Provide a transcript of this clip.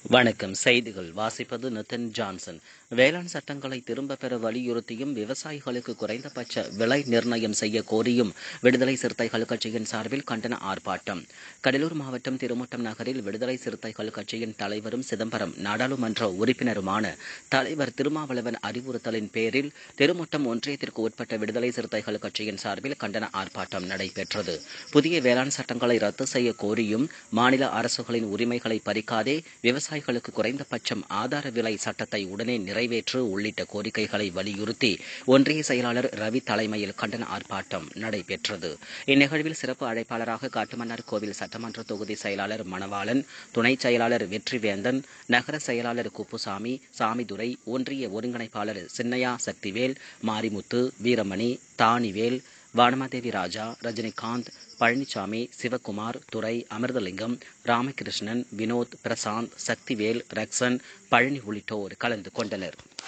வணக்கம் செய்திகள் வாசிப்பது நிதின் ஜான்சன் வேளாண் சட்டங்களை திரும்பப் பெற வலியுறுத்தியும் விவசாயிகளுக்கு குறைந்தபட்ச விலை நிர்ணயம் செய்ய கோரியும் விடுதலை சிறுத்தைகள் கட்சியின் சார்பில் கண்டன ஆர்ப்பாட்டம் கடலூர் மாவட்டம் திருமுட்டம் நகரில் விடுதலை சிறுத்தைகள் கட்சியின் தலைவரும் சிதம்பரம் நாடாளுமன்ற உறுப்பினருமான தலைவர் திருமாவளவன் அறிவுறுத்தலின் பேரில் திருமுட்டம் ஒன்றியத்திற்கு உட்பட்ட விடுதலை சிறுத்தைகள் கட்சியின் சார்பில் கண்டன ஆர்ப்பாட்டம் நடைபெற்றது புதிய வேளாண் சட்டங்களை ரத்து செய்ய கோரியும் மாநில அரசுகளின் உரிமைகளை பறிக்காதே விவசாயிகளுக்கு குறைந்தபட்சம் ஆதார விலை சட்டத்தை உடனே நிறைவேற்று உள்ளிட்ட கோரிக்கைகளை வலியுறுத்தி ஒன்றிய செயலாளர் ரவி தலைமையில் கண்டன ஆர்ப்பாட்டம் நடைபெற்றது இந்நிகழ்வில் சிறப்பு அழைப்பாளராக காட்டுமன்னார் கோவில் சட்டமன்ற தொகுதி செயலாளர் மணவாளன் துணை செயலாளர் வெற்றிவேந்தன் நகர செயலாளர் குப்புசாமி சாமிதுரை ஒன்றிய ஒருங்கிணைப்பாளர் சின்னையா சக்திவேல் மாரிமுத்து வீரமணி தானிவேல் வானமாதேவி ராஜா ரஜினிகாந்த் பழனிசாமி சிவகுமார் துரை அமிர்தலிங்கம் ராமகிருஷ்ணன் வினோத் பிரசாந்த் சக்திவேல் ரக்ஷன் பழனி உள்ளிட்டோர் கலந்து கொண்டனர்